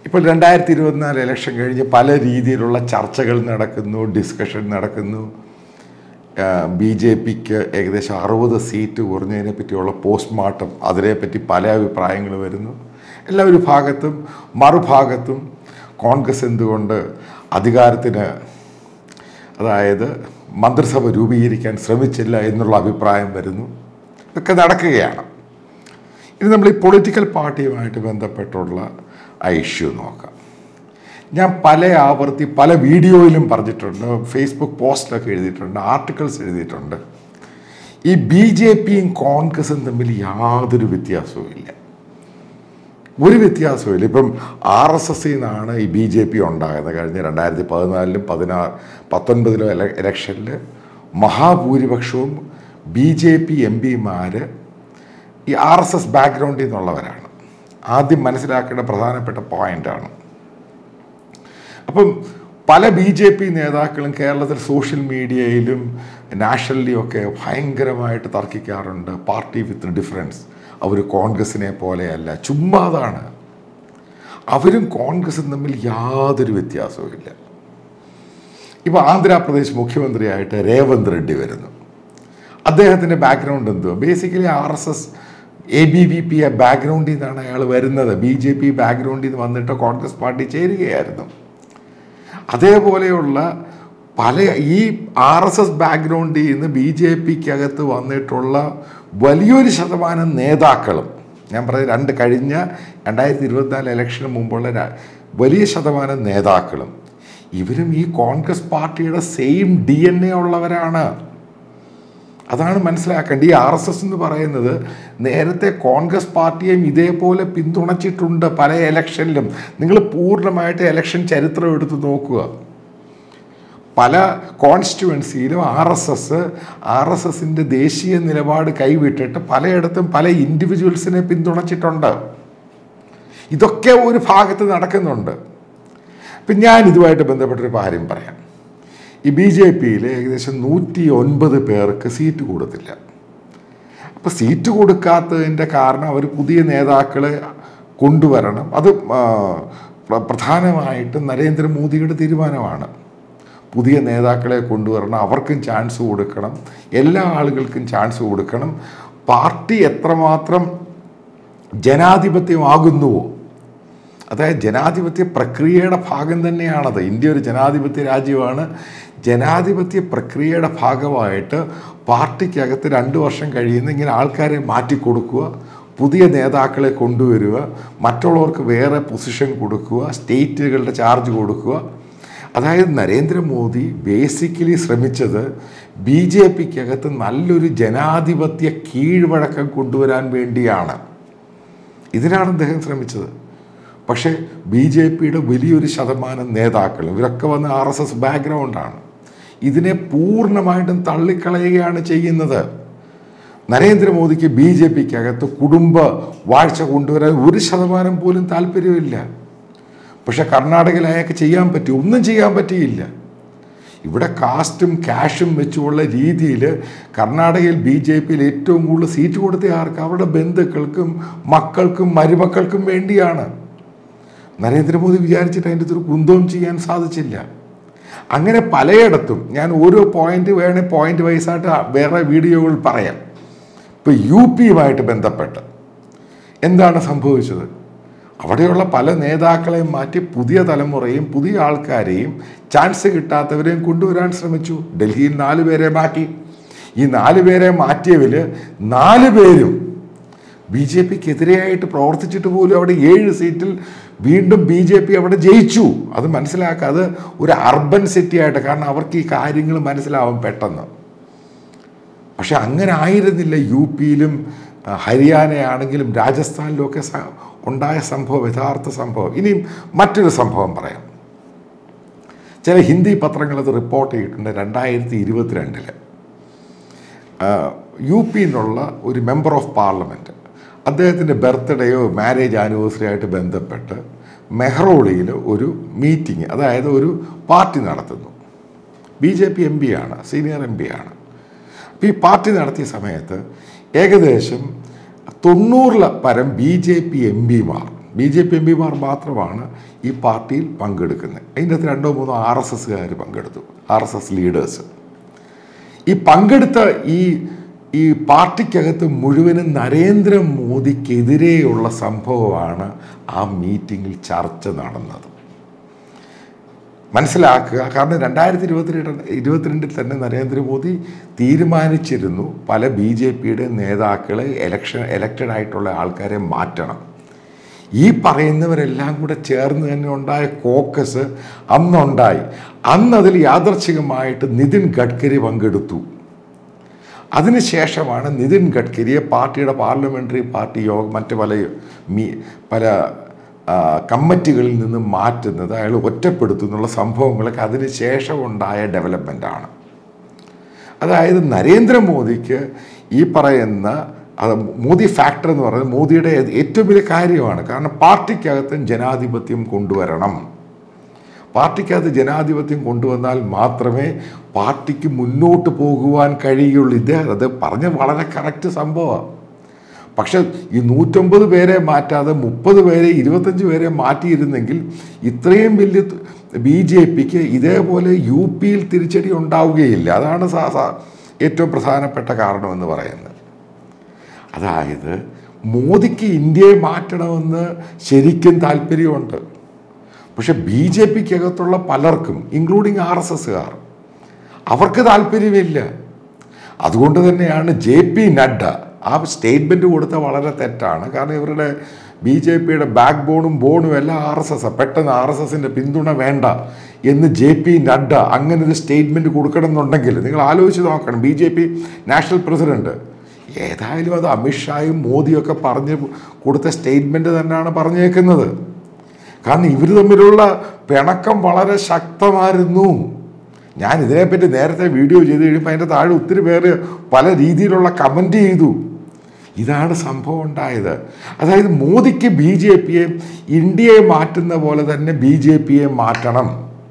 ഇപ്പോൾ രണ്ടായിരത്തി ഇരുപത്തിനാല് ഇലക്ഷൻ കഴിഞ്ഞ് പല രീതിയിലുള്ള ചർച്ചകൾ നടക്കുന്നു ഡിസ്കഷൻ നടക്കുന്നു ബി ജെ പിക്ക് ഏകദേശം അറുപത് സീറ്റ് കുറഞ്ഞതിനെ പറ്റിയുള്ള പോസ്റ്റ്മോർട്ടം അതിനെപ്പറ്റി പല അഭിപ്രായങ്ങൾ വരുന്നു എല്ലാ ഒരു ഭാഗത്തും മറുഭാഗത്തും കോൺഗ്രസ് എന്തുകൊണ്ട് അധികാരത്തിന് അതായത് മന്ത്രിസഭ രൂപീകരിക്കാൻ ശ്രമിച്ചില്ല എന്നുള്ള അഭിപ്രായം വരുന്നു ഇതൊക്കെ നടക്കുകയാണ് ഇനി നമ്മൾ ഈ പൊളിറ്റിക്കൽ പാർട്ടിയുമായിട്ട് ബന്ധപ്പെട്ടുള്ള ആ ഇഷ്യൂ നോക്കാം ഞാൻ പല ആവർത്തി പല വീഡിയോയിലും പറഞ്ഞിട്ടുണ്ട് ഫേസ്ബുക്ക് പോസ്റ്റിലൊക്കെ എഴുതിയിട്ടുണ്ട് ആർട്ടിക്കിൾസ് എഴുതിയിട്ടുണ്ട് ഈ ബി ജെ പിയും കോൺഗ്രസും തമ്മിൽ യാതൊരു വ്യത്യാസവും ഇല്ല ഒരു വ്യത്യാസവും ഇല്ല ഇപ്പം ആർ എസ് എസിൽ നിന്നാണ് ഈ ബി ജെ പി ഉണ്ടാകുന്നത് കഴിഞ്ഞ രണ്ടായിരത്തി പതിനാലിലും പതിനാറ് പത്തൊൻപതിലും എല ഇലക്ഷനിൽ മഹാഭൂരിപക്ഷവും ബി ജെ പി എം പിമാർ ഈ ആർ എസ് എസ് ബാക്ക്ഗ്രൗണ്ടിൽ നിന്നുള്ളവരാണ് ആദ്യം മനസ്സിലാക്കേണ്ട പ്രധാനപ്പെട്ട പോയിന്റാണ് അപ്പം പല ബി ജെ പി നേതാക്കളും കേരളത്തിൽ സോഷ്യൽ മീഡിയയിലും നാഷണലിലും ഒക്കെ ഭയങ്കരമായിട്ട് തർക്കിക്കാറുണ്ട് പാർട്ടി വിത്ത് ഡിഫറൻസ് അവർ കോൺഗ്രസിനെ പോലെയല്ല ചുമ്മാതാണ് അവരും കോൺഗ്രസും തമ്മിൽ യാതൊരു വ്യത്യാസവും ഇല്ല ഇപ്പോൾ ആന്ധ്രാപ്രദേശ് മുഖ്യമന്ത്രിയായിട്ട് രേവന്ത് റെഡ്ഡി വരുന്നു അദ്ദേഹത്തിൻ്റെ ബാക്ക്ഗ്രൗണ്ട് എന്തുവാ basically R S S A B V P ബാക്ക്ഗ്രൗണ്ടിൽ നിന്നാണ് അയാൾ വരുന്നത് ബി ജെ പി ബാക്ക്ഗ്രൗണ്ടിൽ നിന്ന് വന്നിട്ട് കോൺഗ്രസ് പാർട്ടി ചേരുകയായിരുന്നു അതേപോലെയുള്ള പല ഈ ആർ എസ് എസ് ബാക്ക്ഗ്രൗണ്ടിൽ നിന്ന് ബി ജെ പിക്കകത്ത് വന്നിട്ടുള്ള വലിയൊരു ശതമാനം നേതാക്കളും ഞാൻ പറഞ്ഞ രണ്ട് കഴിഞ്ഞ രണ്ടായിരത്തി ഇരുപത്തിനാല് ഇലക്ഷന് മുമ്പുള്ള ര- വലിയ ശതമാനം നേതാക്കളും ഇവരും ഈ കോൺഗ്രസ് പാർട്ടിയുടെ സെയിം ഡി എൻ എ ഉള്ളവരാണ് അതാണ് മനസ്സിലാക്കേണ്ടത് ഈ ആർ എസ് എസ് എന്ന് പറയുന്നത് നേരത്തെ കോൺഗ്രസ് പാർട്ടിയെയും ഇതേപോലെ പിന്തുണച്ചിട്ടുണ്ട് പല ഇലക്ഷനിലും നിങ്ങൾ പൂർണ്ണമായിട്ട് ഇലക്ഷൻ ചരിത്രം എടുത്ത് നോക്കുക പല കോൺസ്റ്റിറ്റ്യുവൻസിയിലും R S S R S എസിൻ്റെ ദേശീയ നിലപാട് കൈവിട്ടിട്ട് പലയിടത്തും പല ഇൻഡിവിജ്വൽസിനെ പിന്തുണച്ചിട്ടുണ്ട് ഇതൊക്കെ ഒരു ഭാഗത്ത് നടക്കുന്നുണ്ട് അപ്പം ഞാൻ ഇതുമായിട്ട് ബന്ധപ്പെട്ടൊരു കാര്യം പറയാം ഈ ബി ജെ പിയിൽ ഏകദേശം നൂറ്റി ഒൻപത് പേർക്ക് സീറ്റ് കൊടുത്തില്ല അപ്പോൾ സീറ്റ് കൊടുക്കാത്തതിൻ്റെ കാരണം അവർ പുതിയ നേതാക്കളെ കൊണ്ടുവരണം അത് ആ, പ്ര- പ്രധാനമായിട്ടും നരേന്ദ്രമോദിയുടെ തീരുമാനമാണ് പുതിയ നേതാക്കളെ കൊണ്ടുവരണം അവർക്കും ചാൻസ് കൊടുക്കണം എല്ലാ ആളുകൾക്കും ചാൻസ് കൊടുക്കണം പാർട്ടി എത്രമാത്രം ജനാധിപത്യമാകുന്നുവോ അതായത് ജനാധിപത്യ പ്രക്രിയയുടെ ഭാഗം തന്നെയാണത് ഇന്ത്യ ഒരു ജനാധിപത്യ രാജ്യമാണ് ജനാധിപത്യ പ്രക്രിയയുടെ ഭാഗമായിട്ട് പാർട്ടിക്കകത്ത് രണ്ട് വർഷം കഴിയുന്ന ഇങ്ങനെ ആൾക്കാരെ മാറ്റിക്കൊടുക്കുക പുതിയ നേതാക്കളെ കൊണ്ടുവരിക മറ്റുള്ളവർക്ക് വേറെ പൊസിഷൻ കൊടുക്കുക സ്റ്റേറ്റുകളുടെ ചാർജ് കൊടുക്കുക അതായത് നരേന്ദ്രമോദി ബേസിക്കലി ശ്രമിച്ചത് ബി ജെ പിക്കകത്ത് നല്ലൊരു ജനാധിപത്യ കീഴ്വഴക്കം കൊണ്ടുവരാൻ വേണ്ടിയാണ് ഇതിനാണ് അദ്ദേഹം ശ്രമിച്ചത് പക്ഷേ ബി ജെ പിയുടെ വലിയൊരു ശതമാനം നേതാക്കൾ ഇവരൊക്കെ വന്ന് ആർ എസ് എസ് ബാക്ക്ഗ്രൗണ്ടാണ് ഇതിനെ പൂർണ്ണമായിട്ടും തള്ളിക്കളയുകയാണ് ചെയ്യുന്നത് നരേന്ദ്രമോദിക്ക് ബി ജെ പിക്കകത്ത് കുടുംബ വാഴ്ച കൊണ്ടുവരാൻ ഒരു ശതമാനം പോലും താല്പര്യമില്ല പക്ഷെ കർണാടകയിൽ അയാൾക്ക് ചെയ്യാൻ പറ്റി ഒന്നും ചെയ്യാൻ പറ്റിയില്ല ഇവിടെ കാസ്റ്റും ക്യാഷും വെച്ചുള്ള രീതിയിൽ കർണാടകയിൽ ബി ജെ പിയിൽ ഏറ്റവും കൂടുതൽ സീറ്റ് കൊടുത്ത ആർക്ക് അവരുടെ ബന്ധുക്കൾക്കും മക്കൾക്കും മരുമക്കൾക്കും വേണ്ടിയാണ് നരേന്ദ്രമോദി വിചാരിച്ചിട്ട് അതിൻ്റെ ഒരു കുന്തവും ചെയ്യാൻ സാധിച്ചില്ല അങ്ങനെ പലയിടത്തും ഞാൻ ഓരോ പോയിന്റ് വേണേൽ പോയിന്റ് വൈസായിട്ട് വേറെ വീഡിയോകൾ പറയാം ഇപ്പോൾ യു പിയുമായിട്ട് ബന്ധപ്പെട്ട് എന്താണ് സംഭവിച്ചത് അവിടെയുള്ള പല നേതാക്കളെയും മാറ്റി പുതിയ തലമുറയും പുതിയ ആൾക്കാരെയും ചാൻസ് കിട്ടാത്തവരെയും കൊണ്ടുവരാൻ ശ്രമിച്ചു ഡൽഹിയിൽ നാല് പേരെ മാറ്റി ഈ നാല് പേരെ മാറ്റിയതിൽ നാല് പേരും ബി ജെ പിക്ക് എതിരെയായിട്ട് പ്രവർത്തിച്ചിട്ട് പോലും അവിടെ ഏഴ് സീറ്റിൽ വീണ്ടും ബി ജെ പി അവിടെ ജയിച്ചു അത് മനസ്സിലാക്കാതെ ഒരു അർബൻ സിറ്റി ആയിട്ട് കാരണം അവർക്ക് ഈ കാര്യങ്ങൾ മനസ്സിലാവും പെട്ടെന്ന് പക്ഷെ അങ്ങനെ ആയിരുന്നില്ല യു പിയിലും ആ, ഹരിയാനയാണെങ്കിലും രാജസ്ഥാനിലും ഒക്കെ സ- ഉണ്ടായ സംഭവം യഥാർത്ഥ സംഭവം ഇനിയും മറ്റൊരു സംഭവം പറയാം ചില ഹിന്ദി പത്രങ്ങൾ അത് റിപ്പോർട്ട് ചെയ്തിട്ടുണ്ട് രണ്ടായിരത്തി ഇരുപത്തിരണ്ടില് യു പിന്നുള്ള ഒരു മെമ്പർ ഓഫ് പാർലമെൻറ്റ് അദ്ദേഹത്തിൻ്റെ ബർത്ത്ഡേയോ മാരേജ് ആനിവേഴ്സറി ആയിട്ട് ബന്ധപ്പെട്ട് മെഹ്റോളിയിൽ ഒരു മീറ്റിംഗ് അതായത് ഒരു പാർട്ടി നടത്തുന്നു ബി ജെ പി എം ആണ് സീനിയർ എം ആണ് അപ്പോൾ ഈ പാർട്ടി നടത്തിയ സമയത്ത് ഏകദേശം തൊണ്ണൂറിൽ പരം ബി ജെ പി എം പിമാർ ബി ജെ പി എം പിമാർ മാത്രമാണ് ഈ പാർട്ടിയിൽ പങ്കെടുക്കുന്നത് അതിൻ്റെ അകത്ത് രണ്ടോ മൂന്നോ ആർ എസ് എസ്സുകാർ പങ്കെടുത്തു ആർ എസ് എസ് ലീഡേഴ്സ് ഈ പങ്കെടുത്ത ഈ ഈ പാർട്ടിക്കകത്ത് മുഴുവനും നരേന്ദ്രമോദിക്കെതിരെയുള്ള സംഭവമാണ് ആ മീറ്റിങ്ങിൽ ചർച്ച നടന്നത് മനസ്സിലാക്കുക കാരണം രണ്ടായിരത്തി ഇരുപത്തിരണ്ട് ഇരുപത്തിരണ്ടിൽ തന്നെ നരേന്ദ്രമോദി തീരുമാനിച്ചിരുന്നു പല ബി ജെ പിയുടെ നേതാക്കളെ എലക്ഷൻ എലക്റ്റഡ് ആയിട്ടുള്ള ആൾക്കാരെ മാറ്റണം ഈ പറയുന്നവരെല്ലാം കൂടെ ചേർന്ന് തന്നെ ഉണ്ടായ കോക്കസ് അന്നുണ്ടായി അന്നതിൽ യാദർച്ഛികമായിട്ട് നിതിൻ ഗഡ്കരി പങ്കെടുത്തു അതിനുശേഷമാണ് നിതിൻ ഗഡ്കരിയെ പാർട്ടിയുടെ പാർലമെൻ്ററി പാർട്ടി യോഗം മറ്റ് പല മീ പല ആ, കമ്മിറ്റികളിൽ നിന്ന് മാറ്റുന്നത് അയാൾ ഒറ്റപ്പെടുത്തുന്നുള്ള സംഭവങ്ങളൊക്കെ അതിന് ശേഷം ഉണ്ടായ ഡെവലപ്മെൻ്റാണ് അതായത് നരേന്ദ്രമോദിക്ക് ഈ പറയുന്ന അത് മോദി ഫാക്ടർ എന്ന് പറയുന്നത് മോദിയുടെ ഏറ്റവും വലിയ കാര്യമാണ് കാരണം പാർട്ടിക്കകത്തും ജനാധിപത്യം കൊണ്ടുവരണം പാർട്ടിക്കകത്ത് ജനാധിപത്യം കൊണ്ടുവന്നാൽ മാത്രമേ പാർട്ടിക്ക് മുന്നോട്ട് പോകുവാൻ കഴിയുള്ളൂ ഇത് അത് പറഞ്ഞ വളരെ കറക്റ്റ് സംഭവമാണ് പക്ഷെ ഈ നൂറ്റമ്പത് പേരെ മാറ്റാതെ മുപ്പത് പേരെ ഇരുപത്തഞ്ച് പേരെ മാറ്റിയിരുന്നെങ്കിൽ ഇത്രയും വലിയ ബി ജെ പിക്ക് ഇതേപോലെ യു പിയിൽ തിരിച്ചടി ഉണ്ടാവുകയില്ല അതാണ് സാ സാ- ഏറ്റവും പ്രധാനപ്പെട്ട കാരണമെന്ന് പറയുന്നത് അതായത് മോദിക്ക് ഇന്ത്യയെ മാറ്റണമെന്ന് ശരിക്കും താല്പര്യമുണ്ട് പക്ഷെ ബി ജെ പിക്കകത്തുള്ള പലർക്കും ഇൻക്ലൂഡിങ് ആർ എസ് എസ്സുകാർ അവർക്ക് താല്പര്യമില്ല അതുകൊണ്ട് തന്നെയാണ് ജെ പി നഡ്ഡ ആ സ്റ്റേറ്റ്മെൻറ്റ് കൊടുത്ത വളരെ തെറ്റാണ് കാരണം ഇവരുടെ ബി ജെ പിയുടെ ബാക്ക് ബോണും ബോണും എല്ലാം ആർ എസ് എസ് പെട്ടെന്ന് ആർ എസ് എസിൻ്റെ പിന്തുണ വേണ്ട എന്ന് ജെ പി നഡ്ഡ അങ്ങനെ ഒരു സ്റ്റേറ്റ്മെൻറ്റ് കൊടുക്കണം എന്നുണ്ടെങ്കിൽ നിങ്ങൾ ആലോചിച്ച് നോക്കണം B J P national president ഏതായാലും അത് അമിത്ഷായും മോദിയൊക്കെ പറഞ്ഞ് കൊടുത്ത സ്റ്റേറ്റ്മെൻറ്റ് തന്നെയാണ് പറഞ്ഞേക്കുന്നത് കാരണം ഇവർ തമ്മിലുള്ള പിണക്കം വളരെ ശക്തമായിരുന്നു ഞാൻ ഇതിനെപ്പറ്റി നേരത്തെ വീഡിയോ ചെയ്ത് കഴിയുമ്പോൾ അതിൻ്റെ താഴെ ഒത്തിരി പേര് പല രീതിയിലുള്ള കമൻറ്റ് ചെയ്തു ഇതാണ് സംഭവം ഉണ്ടായത് അതായത് മോദിക്ക് ബി ജെ പിയെ ഇന്ത്യയെ മാറ്റുന്ന പോലെ തന്നെ ബി ജെ പിയെ മാറ്റണം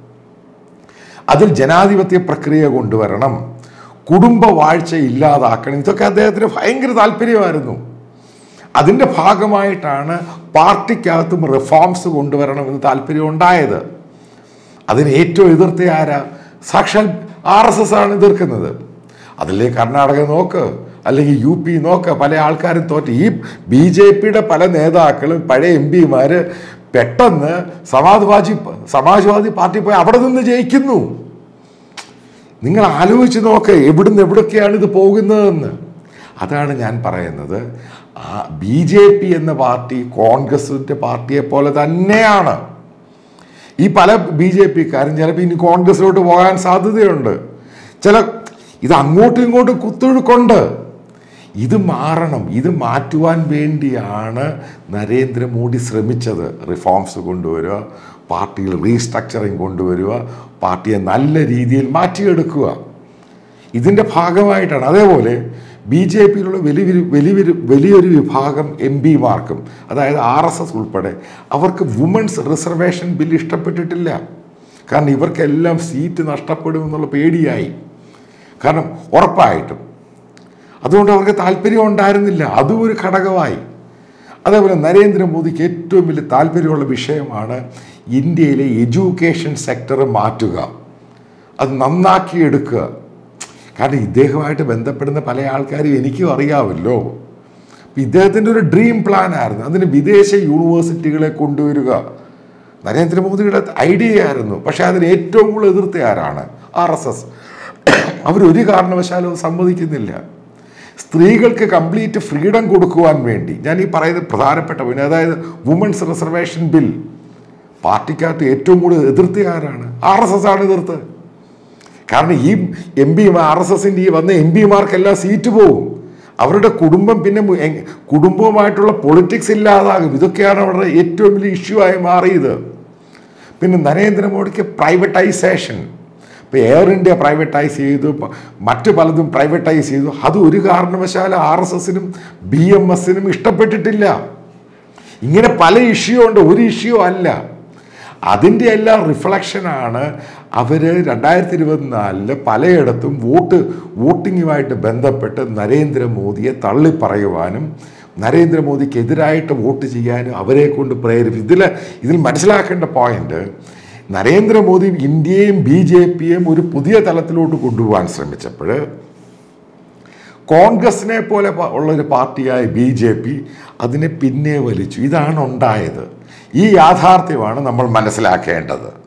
അതിൽ ജനാധിപത്യ പ്രക്രിയ കൊണ്ടുവരണം കുടുംബ വാഴ്ച ഇല്ലാതാക്കണം ഇതൊക്കെ അദ്ദേഹത്തിന് ഭയങ്കര താല്പര്യമായിരുന്നു അതിൻ്റെ ഭാഗമായിട്ടാണ് പാർട്ടിക്കകത്തും റിഫോംസ് കൊണ്ടുവരണമെന്ന് താല്പര്യം ഉണ്ടായത് അതിന് ഏറ്റവും എതിർത്ത ആരാ സാക്ഷാൽ ആർ എസ് എസ് ആണ് എതിർക്കുന്നത് അതിലെ കർണാടക നോക്ക് അല്ലെങ്കിൽ യു പി നോക്ക് പല ആൾക്കാരും തോറ്റ് ഈ ബി ജെ പിയുടെ പല നേതാക്കളും പഴയ എം പിമാർ പെട്ടെന്ന് സമാജ്വാദി സമാജ്വാദി പാർട്ടി പോയി അവിടെ നിന്ന് ജയിക്കുന്നു നിങ്ങൾ ആലോചിച്ച് നോക്ക് എവിടുന്ന് എവിടൊക്കെയാണ് ഇത് പോകുന്നതെന്ന് അതാണ് ഞാൻ പറയുന്നത് ആ ബി ജെ പി എന്ന പാർട്ടി കോൺഗ്രസിൻ്റെ പാർട്ടിയെ പോലെ തന്നെയാണ് ഈ പല ബി ജെ പിക്കാരും ചിലപ്പോൾ ഇനി കോൺഗ്രസിലോട്ട് പോകാൻ സാധ്യതയുണ്ട് ചില ഇത് അങ്ങോട്ടും ഇങ്ങോട്ടും കുത്തൊഴുക്കുണ്ട് ഇത് മാറണം ഇത് മാറ്റുവാൻ വേണ്ടിയാണ് നരേന്ദ്രമോദി ശ്രമിച്ചത് റിഫോംസ് കൊണ്ടുവരിക പാർട്ടിയിൽ റീസ്ട്രക്ചറിങ് കൊണ്ടുവരിക പാർട്ടിയെ നല്ല രീതിയിൽ മാറ്റിയെടുക്കുക ഇതിൻ്റെ ഭാഗമായിട്ടാണ് അതേപോലെ ബി ജെ പിയിലുള്ള വലിയ വലിയ വലിയൊരു വിഭാഗം എം പിമാർക്കും അതായത് ആർ എസ് എസ് ഉൾപ്പെടെ അവർക്ക് വുമൻസ് റിസർവേഷൻ ബിൽ ഇഷ്ടപ്പെട്ടിട്ടില്ല കാരണം ഇവർക്കെല്ലാം സീറ്റ് നഷ്ടപ്പെടും എന്നുള്ള പേടിയായി കാരണം ഉറപ്പായിട്ടും അതുകൊണ്ട് അവർക്ക് താല്പര്യം ഉണ്ടായിരുന്നില്ല അതും ഒരു ഘടകമായി അതേപോലെ നരേന്ദ്രമോദിക്ക് ഏറ്റവും വലിയ താല്പര്യമുള്ള വിഷയമാണ് ഇന്ത്യയിലെ എഡ്യൂക്കേഷൻ സെക്ടർ മാറ്റുക അത് നന്നാക്കിയെടുക്കുക കാരണം ഇദ്ദേഹമായിട്ട് ബന്ധപ്പെടുന്ന പല ആൾക്കാരും എനിക്കും അറിയാമല്ലോ അപ്പം ഇദ്ദേഹത്തിൻ്റെ ഒരു ഡ്രീം പ്ലാൻ ആയിരുന്നു അതിന് വിദേശ യൂണിവേഴ്സിറ്റികളെ കൊണ്ടുവരിക നരേന്ദ്രമോദിയുടെ ഐഡിയ ആയിരുന്നു പക്ഷേ അതിന് ഏറ്റവും കൂടുതൽ എതിർത്ത ആരാണ് ആർ എസ് എസ് അവരൊരു കാരണവശാലും അത് സമ്മതിക്കുന്നില്ല സ്ത്രീകൾക്ക് കംപ്ലീറ്റ് ഫ്രീഡം കൊടുക്കുവാൻ വേണ്ടി ഞാൻ ഈ പറയുന്ന പ്രധാനപ്പെട്ട പിന്നെ അതായത് വുമൻസ് റിസർവേഷൻ ബിൽ പാർട്ടിക്കകത്ത് ഏറ്റവും കൂടുതൽ എതിർത്ത ആരാണ് ആർ എസ് എസ് ആണ് എതിർത്തത് കാരണം ഈ എം പി ആർ എസ് എസിൻ്റെ ഈ വന്ന എം പിമാർക്കെല്ലാം സീറ്റ് പോകും അവരുടെ കുടുംബം പിന്നെ മു- എങ്- കുടുംബവുമായിട്ടുള്ള പൊളിറ്റിക്സ് ഇല്ലാതാകും ഇതൊക്കെയാണ് അവരുടെ ഏറ്റവും വലിയ ഇഷ്യൂ ആയി മാറിയത് പിന്നെ നരേന്ദ്രമോദിക്ക് പ്രൈവറ്റൈസേഷൻ ഇപ്പോൾ എയർ ഇന്ത്യ പ്രൈവറ്റൈസ് ചെയ്തു പ- മറ്റു പലതും പ്രൈവറ്റൈസ് ചെയ്തു അത് ഒരു കാരണവശാലും ആർ എസ് എസിനും ബി എം എസിനും ഇഷ്ടപ്പെട്ടിട്ടില്ല ഇങ്ങനെ പല ഇഷ്യൂ ഉണ്ട് ഒരു ഇഷ്യൂ അല്ല അതിൻ്റെ എല്ലാം റിഫ്ലക്ഷനാണ് അവർ രണ്ടായിരത്തി ഇരുപത്തിനാലില് പലയിടത്തും വോട്ട് വോട്ടിങ്ങുമായിട്ട് ബന്ധപ്പെട്ട് നരേന്ദ്രമോദിയെ തള്ളിപ്പറയുവാനും നരേന്ദ്രമോദിക്ക് എതിരായിട്ട് വോട്ട് ചെയ്യാനും അവരെ കൊണ്ട് പ്രേരിപ്പിച്ചു ഇതിൽ ഇതിൽ മനസ്സിലാക്കേണ്ട പോയിന്റ് നരേന്ദ്രമോദി ഇന്ത്യയും ബി ജെ പിയും ഒരു പുതിയ തലത്തിലോട്ട് കൊണ്ടുപോകാൻ ശ്രമിച്ചപ്പോൾ കോൺഗ്രസിനെ പോലെ പ- ഉള്ളൊരു പാർട്ടിയായ ബി ജെ പി അതിനെ പിന്നെ വലിച്ചു ഇതാണ് ഉണ്ടായത് ഈ യാഥാർത്ഥ്യമാണ് നമ്മൾ മനസ്സിലാക്കേണ്ടത്